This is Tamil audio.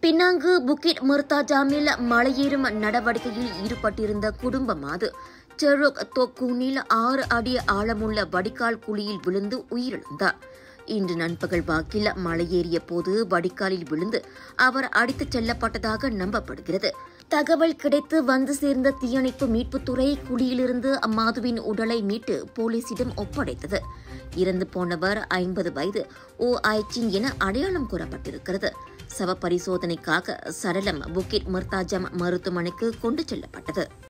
பினாங்கு புக்கிட் முர்தாஜாமில் மலையேறும் நடவடிக்கையில் ஈடுபட்டிருந்த குடும்பம் அது செருக் தொக்கூனில் ஆறு அடி ஆழமுள்ள வடிகால் குழியில் விழுந்து உயிரிழந்தார் இன்று நண்பகல் வாக்கில் மலையேறிய போது வடிகாலில் விழுந்து அவர் அடித்துச் செல்லப்பட்டதாக நம்பப்படுகிறது தகவல் கிடைத்து வந்து சேர்ந்த தீயணைப்பு மீட்புத்துறை குழியிலிருந்து அம்மாதுவின் உடலை மீட்டு போலீசிடம் ஒப்படைத்தது இறந்து போனவர் ஐம்பது வயது ஓ ஐச்சின் என அடையாளம் கூறப்பட்டிருக்கிறது சவ பரிசோதனைக்காக சரளம் புக்கிட் மர்தாஜம் மருத்துவமனைக்கு கொண்டு செல்லப்பட்டது